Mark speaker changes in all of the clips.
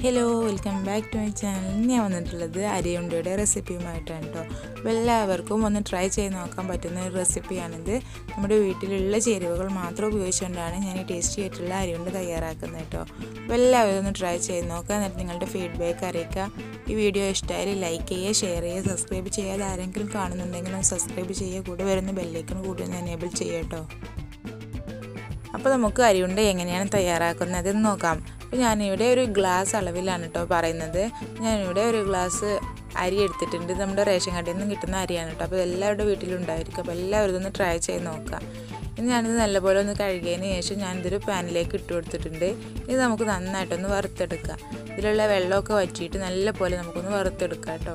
Speaker 1: hello welcome back to my channel ഞാൻ വന്നിട്ടുള്ളത് അരിയുണ്ടയുടെ റെസിപ്പിയുമായിട്ടാണ് കേട്ടോ അപ്പോൾ എല്ലാവർക്കും ഒന്ന് ട്രൈ ചെയ്ത് നോക്കാൻ പറ്റുന്ന ഒരു റെസിപ്പിയാണിത് നമ്മുടെ വീട്ടിലുള്ള ചേരുവകൾ മാത്രം ഉപയോഗിച്ചുകൊണ്ടാണ് ഞാൻ ഈ ടേസ്റ്റി ആയിട്ടുള്ള അരിയുണ്ട തയ്യാറാക്കുന്നത് കേട്ടോ അപ്പോൾ എല്ലാവരും ഒന്ന് ട്രൈ ചെയ്ത് നോക്കുക എന്നിട്ട് നിങ്ങളുടെ ഫീഡ്ബാക്ക് അറിയിക്കുക ഈ വീഡിയോ ഇഷ്ടമായാലും ലൈക്ക് ചെയ്യുക ഷെയർ ചെയ്യുക സബ്സ്ക്രൈബ് ചെയ്യാതെ ആരെങ്കിലും കാണുന്നുണ്ടെങ്കിൽ ഒന്ന് സബ്സ്ക്രൈബ് ചെയ്യുക കൂടെ വരുന്ന ബെല്ലേക്കിന് കൂടി ഒന്ന് എനേബിൾ ചെയ്യുക കേട്ടോ അപ്പോൾ നമുക്ക് അരിയുണ്ട എങ്ങനെയാണ് തയ്യാറാക്കുന്നത് എന്ന് നോക്കാം അപ്പോൾ ഞാനിവിടെ ഒരു ഗ്ലാസ് അളവിലാണ് കേട്ടോ പറയുന്നത് ഞാനിവിടെ ഒരു ഗ്ലാസ് അരി എടുത്തിട്ടുണ്ട് ഇത് നമ്മുടെ റേഷൻ കടയിൽ നിന്ന് കിട്ടുന്ന അരിയാണ് കേട്ടോ അപ്പോൾ എല്ലാവരുടെ വീട്ടിലും ഉണ്ടായിരിക്കും അപ്പോൾ എല്ലാവരും ഇതൊന്ന് ട്രൈ ചെയ്ത് നോക്കാം ഇനി ഞാനിത് നല്ലപോലെ ഒന്ന് കഴുകിയതിന് ശേഷം ഞാനിതൊരു പാനിലേക്ക് ഇട്ട് കൊടുത്തിട്ടുണ്ട് ഇത് നമുക്ക് നന്നായിട്ടൊന്ന് വറുത്തെടുക്കാം ഇതിലുള്ള വെള്ളമൊക്കെ വറ്റിയിട്ട് നല്ലപോലെ നമുക്കൊന്ന് വറുത്തെടുക്കാം കേട്ടോ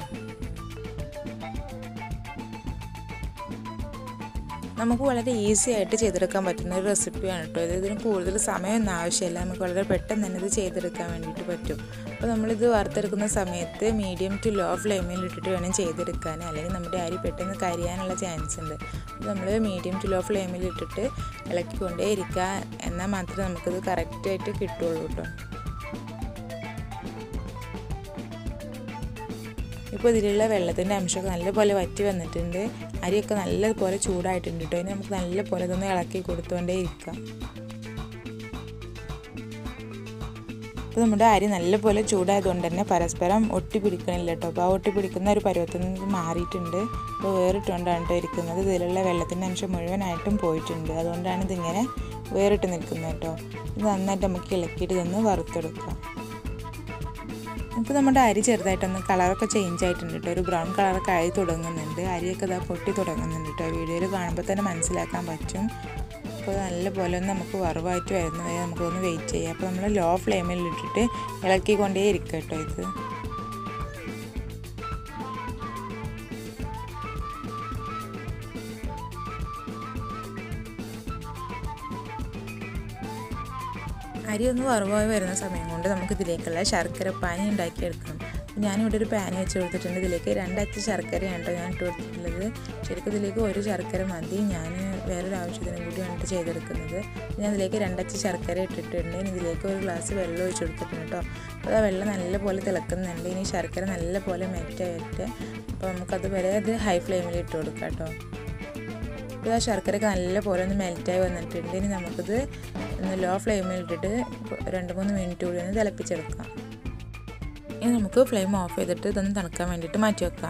Speaker 1: നമുക്ക് വളരെ ഈസി ആയിട്ട് ചെയ്തെടുക്കാൻ പറ്റുന്ന ഒരു റെസിപ്പിയാണ് കേട്ടോ ഇത് ഇതിന് കൂടുതൽ സമയമൊന്നും ആവശ്യമില്ല നമുക്ക് വളരെ പെട്ടെന്ന് തന്നെ ഇത് ചെയ്തെടുക്കാൻ വേണ്ടിയിട്ട് പറ്റും അപ്പോൾ നമ്മളിത് വറുത്തെടുക്കുന്ന സമയത്ത് മീഡിയം ടു ലോ ഫ്ലെയിമിൽ ഇട്ടിട്ട് വേണം ചെയ്തെടുക്കാൻ അല്ലെങ്കിൽ നമ്മുടെ അരി പെട്ടെന്ന് കരിയാനുള്ള ചാൻസ് ഉണ്ട് അപ്പോൾ നമ്മൾ മീഡിയം ടു ലോ ഫ്ലെയിമിൽ ഇട്ടിട്ട് ഇളക്കിക്കൊണ്ടേ ഇരിക്കുക എന്നാൽ മാത്രമേ നമുക്കിത് കറക്റ്റായിട്ട് കിട്ടുള്ളൂ കേട്ടോ ഇപ്പോൾ ഇതിലുള്ള വെള്ളത്തിൻ്റെ അംശമൊക്കെ നല്ലപോലെ വറ്റി വന്നിട്ടുണ്ട് അരിയൊക്കെ നല്ലപോലെ ചൂടായിട്ടുണ്ട് കേട്ടോ ഇനി നമുക്ക് നല്ലപോലെ ഇതൊന്ന് ഇളക്കി കൊടുത്തുകൊണ്ടേ ഇരിക്കാം അപ്പോൾ നമ്മുടെ അരി നല്ലപോലെ ചൂടായതുകൊണ്ട് തന്നെ പരസ്പരം ഒട്ടി പിടിക്കണില്ല കേട്ടോ അപ്പോൾ ആ ഒട്ടി പിടിക്കുന്ന ഒരു പരുവത്തിൽ നിന്ന് മാറിയിട്ടുണ്ട് അപ്പോൾ വേറിട്ടുകൊണ്ടാണ് കേട്ടോ ഇരിക്കുന്നത് ഇതിലുള്ള വെള്ളത്തിൻ്റെ അംശം മുഴുവനായിട്ടും പോയിട്ടുണ്ട് അതുകൊണ്ടാണ് ഇതിങ്ങനെ വേറിട്ട് നിൽക്കുന്നത് കേട്ടോ ഇത് നന്നായിട്ട് നമുക്ക് ഇളക്കിയിട്ട് ഇതൊന്ന് വറുത്തെടുക്കാം ഇപ്പോൾ നമ്മുടെ അരി ചെറുതായിട്ടൊന്ന് കളറൊക്കെ ചേഞ്ച് ആയിട്ടുണ്ട് കേട്ടോ ഒരു ബ്രൗൺ കളറൊക്കെ ആയി തുടങ്ങുന്നുണ്ട് അരിയൊക്കെ ഇതാ പൊട്ടി തുടങ്ങുന്നുണ്ട് കേട്ടോ വീഡിയോയിൽ കാണുമ്പോൾ തന്നെ മനസ്സിലാക്കാൻ പറ്റും അപ്പോൾ നല്ലപോലെ ഒന്ന് നമുക്ക് വറവായിട്ട് വരുന്നത് നമുക്കൊന്ന് വെയിറ്റ് ചെയ്യാം അപ്പോൾ നമ്മൾ ലോ ഫ്ലെയിമിൽ ഇട്ടിട്ട് ഇളക്കിക്കൊണ്ടേ ഇരിക്കുക കേട്ടോ ഇത് അരി ഒന്ന് വറവായി വരുന്ന സമയം കൊണ്ട് നമുക്ക് ഇതിലേക്കുള്ള ശർക്കര പാനി ഉണ്ടാക്കിയെടുക്കണം ഞാനിവിടെ ഒരു പാൻ വെച്ച് കൊടുത്തിട്ടുണ്ട് ഇതിലേക്ക് രണ്ടച്ച് ശർക്കരയാണ് കേട്ടോ ഞാൻ ഇട്ട് കൊടുത്തിട്ടുള്ളത് ശരിക്കും ഇതിലേക്ക് ഒരു ശർക്കര മതി ഞാൻ വേറൊരു ആവശ്യത്തിനും കൂടിയാണ് ചെയ്തെടുക്കുന്നത് ഞാൻ ഇതിലേക്ക് രണ്ടച്ച് ശർക്കര ഇട്ടിട്ടുണ്ട് ഇനി ഇതിലേക്ക് ഒരു ഗ്ലാസ് വെള്ളം ഒഴിച്ച് കൊടുത്തിട്ടുണ്ട് കേട്ടോ അപ്പോൾ ആ വെള്ളം നല്ലപോലെ തിളക്കുന്നുണ്ട് ഇനി ശർക്കര നല്ലപോലെ മെൽറ്റായിട്ട് അപ്പോൾ നമുക്കത് വരെ അത് ഹൈ ഫ്ലെയിമിൽ ഇട്ട് കൊടുക്കാം കേട്ടോ ഇപ്പോൾ ആ ശർക്കരയൊക്കെ നല്ലപോലെ ഒന്ന് മെൽറ്റായി വന്നിട്ടുണ്ട് ഇനി നമുക്കിത് ഒന്ന് ലോ ഫ്ലെയിമിൽ ഇട്ടിട്ട് രണ്ട് മൂന്ന് മിനിറ്റ് കൂടി ഒന്ന് തിളപ്പിച്ചെടുക്കാം ഇനി നമുക്ക് ഫ്ലെയിം ഓഫ് ചെയ്തിട്ട് ഇതൊന്ന് തണുക്കാൻ വേണ്ടിയിട്ട് മാറ്റി വെക്കാം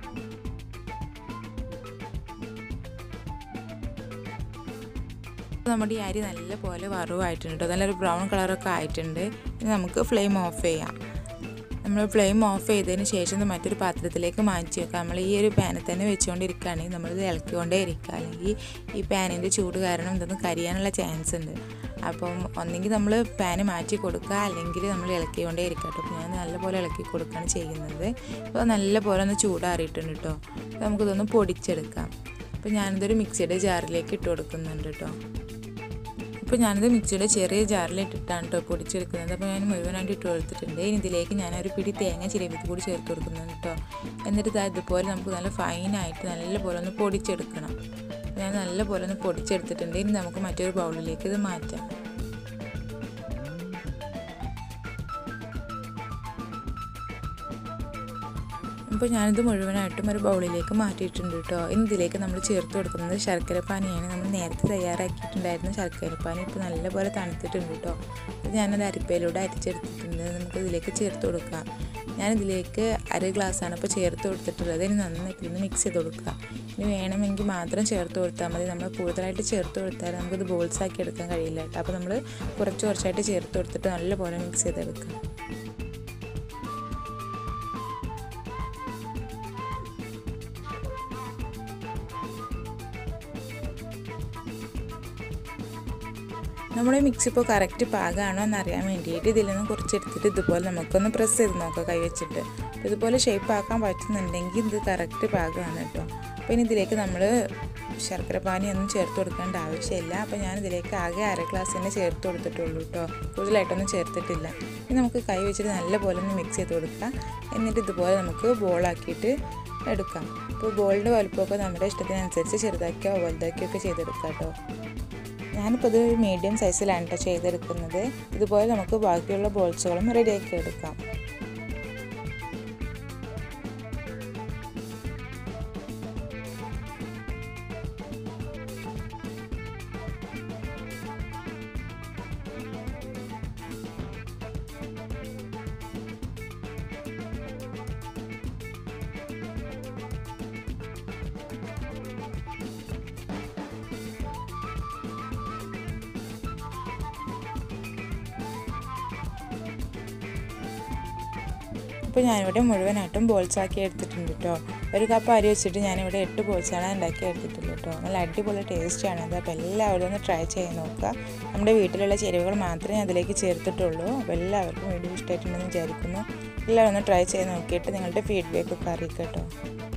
Speaker 1: നമ്മുടെ ഈ അരി നല്ലപോലെ വറവായിട്ടുണ്ട് നല്ലൊരു ബ്രൗൺ കളറൊക്കെ ആയിട്ടുണ്ട് ഇനി നമുക്ക് ഫ്ലെയിം ഓഫ് ചെയ്യാം നമ്മൾ ഫ്ലെയിം ഓഫ് ചെയ്തതിന് ശേഷം മറ്റൊരു പാത്രത്തിലേക്ക് മാറ്റി വെക്കാം നമ്മൾ ഈ ഒരു പാനിൽ തന്നെ വെച്ചുകൊണ്ടിരിക്കുകയാണെങ്കിൽ നമ്മളിത് ഇളക്കിക്കൊണ്ടേ ഇരിക്കുക അല്ലെങ്കിൽ ഈ പാനിൻ്റെ ചൂട് കാരണം ഇതൊന്ന് കരിയാനുള്ള ചാൻസ് ഉണ്ട് അപ്പം ഒന്നെങ്കിൽ നമ്മൾ പാന് മാറ്റി കൊടുക്കുക അല്ലെങ്കിൽ നമ്മൾ ഇളക്കിക്കൊണ്ടേ ഇരിക്കുക കേട്ടോ അപ്പോൾ ഞാൻ നല്ലപോലെ ഇളക്കി കൊടുക്കുകയാണ് ചെയ്യുന്നത് അപ്പോൾ നല്ലപോലെ ഒന്ന് ചൂടാറിയിട്ടുണ്ട് കേട്ടോ അപ്പോൾ നമുക്കിതൊന്ന് പൊടിച്ചെടുക്കാം അപ്പോൾ ഞാനിതൊരു മിക്സിയുടെ ജാറിലേക്ക് ഇട്ട് കൊടുക്കുന്നുണ്ട് കേട്ടോ അപ്പോൾ ഞാനിത് മിക്സിയുടെ ചെറിയ ജാറിലിട്ടിട്ടാണ് കേട്ടോ പൊടിച്ചെടുക്കുന്നത് അപ്പോൾ ഞാൻ മുഴുവനായിട്ട് ഇട്ട് കൊടുത്തിട്ടുണ്ട് ഇനി ഇതിലേക്ക് ഞാനൊരു പിടി തേങ്ങ ചിരവിത്ത് കൂടി ചേർത്ത് കൊടുക്കുന്നുണ്ട് കേട്ടോ എന്നിട്ട് ഇതാ ഇതുപോലെ നമുക്ക് നല്ല ഫൈനായിട്ട് നല്ലപോലെ ഒന്ന് പൊടിച്ചെടുക്കണം ഞാൻ നല്ലപോലെ ഒന്ന് പൊടിച്ചെടുത്തിട്ടുണ്ട് ഇനി നമുക്ക് മറ്റൊരു ബൗളിലേക്ക് ഇത് മാറ്റാം അപ്പോൾ ഞാനിത് മുഴുവനായിട്ടും ഒരു ബൗളിലേക്ക് മാറ്റിയിട്ടുണ്ട് കേട്ടോ ഇനി ഇതിലേക്ക് നമ്മൾ ചേർത്ത് കൊടുക്കുന്നത് ശർക്കര പാനിയാണ് നമ്മൾ നേരത്തെ തയ്യാറാക്കിയിട്ടുണ്ടായിരുന്ന ശർക്കര പാനി ഇപ്പോൾ നല്ലപോലെ തണുത്തിട്ടുണ്ട് കേട്ടോ അത് ഞാനത് അരിപ്പയിലൂടെ അരിച്ചെടുത്തിട്ടുണ്ട് നമുക്ക് ഇതിലേക്ക് ചേർത്ത് കൊടുക്കാം ഞാനിതിലേക്ക് അര ഗ്ലാസ്സാണ് ഇപ്പോൾ ചേർത്ത് കൊടുത്തിട്ടുള്ളത് ഇനി നന്നായിട്ട് ഇന്ന് മിക്സ് ചെയ്ത് കൊടുക്കുക ഇനി വേണമെങ്കിൽ മാത്രം ചേർത്ത് കൊടുത്താൽ മതി നമ്മൾ കൂടുതലായിട്ട് ചേർത്ത് കൊടുത്താൽ നമുക്കിത് ബോൾസ് ആക്കി എടുക്കാൻ കഴിയില്ല കേട്ടോ അപ്പോൾ നമ്മൾ കുറച്ച് കുറച്ചായിട്ട് ചേർത്ത് കൊടുത്തിട്ട് നല്ലപോലെ മിക്സ് ചെയ്തെടുക്കാം നമ്മുടെ മിക്സി ഇപ്പോൾ കറക്റ്റ് പാകമാണോ എന്നറിയാൻ വേണ്ടിയിട്ട് ഇതിൽ നിന്ന് കുറച്ചെടുത്തിട്ട് ഇതുപോലെ നമുക്കൊന്ന് പ്രസ് ചെയ്ത് നോക്കാം കൈ വെച്ചിട്ട് ഇതുപോലെ ഷേപ്പ് ആക്കാൻ പറ്റുന്നുണ്ടെങ്കിൽ ഇത് കറക്റ്റ് പാകമാണ് കേട്ടോ അപ്പോൾ ഇനി ഇതിലേക്ക് നമ്മൾ ശർക്കര പാനി ഒന്നും ചേർത്ത് കൊടുക്കേണ്ട ആവശ്യമില്ല അപ്പോൾ ഞാൻ ഇതിലേക്ക് ആകെ അര ഗ്ലാസ് തന്നെ ചേർത്ത് കൊടുത്തിട്ടുള്ളൂ കേട്ടോ കൂടുതലായിട്ടൊന്നും ചേർത്തിട്ടില്ല ഇനി നമുക്ക് കൈ വെച്ചിട്ട് നല്ലപോലെ ഒന്ന് മിക്സ് ചെയ്ത് കൊടുക്കാം എന്നിട്ട് ഇതുപോലെ നമുക്ക് ബോളാക്കിയിട്ട് എടുക്കാം അപ്പോൾ ബോളിൻ്റെ വലുപ്പമൊക്കെ നമ്മുടെ ഇഷ്ടത്തിനനുസരിച്ച് ചെറുതാക്കിയോ വലുതാക്കിയോ ഒക്കെ ചെയ്തെടുക്കാം കേട്ടോ ഞാനിപ്പോൾ ഇത് മീഡിയം സൈസിലാണ് കേട്ടോ ചെയ്തെടുക്കുന്നത് ഇതുപോലെ നമുക്ക് ബാക്കിയുള്ള ബോൾസുകളും റെഡിയാക്കി എടുക്കാം ഇപ്പോൾ ഞാനിവിടെ മുഴുവനായിട്ടും ബോൾസ് ആക്കി എടുത്തിട്ടുണ്ട് കേട്ടോ ഒരു കപ്പ് അരി വെച്ചിട്ട് ഞാനിവിടെ എട്ട് ബോൾസാണ് ഉണ്ടാക്കി എടുത്തിട്ടുള്ളത് കേട്ടോ നല്ല അടിപൊളി ടേസ്റ്റാണ് അത് അപ്പോൾ എല്ലാവരും ഒന്ന് ട്രൈ ചെയ്ത് നോക്കുക നമ്മുടെ വീട്ടിലുള്ള ചേരുവകൾ മാത്രമേ അതിലേക്ക് ചേർത്തിട്ടുള്ളൂ അപ്പോൾ എല്ലാവർക്കും വീഡിയോ ഇഷ്ടമായിട്ടുണ്ടെന്ന് വിചാരിക്കുന്നു എല്ലാവരും ഒന്ന് ട്രൈ ചെയ്ത് നോക്കിയിട്ട് നിങ്ങളുടെ ഫീഡ്ബാക്ക് ഒക്കെ അറിയിക്കാം കേട്ടോ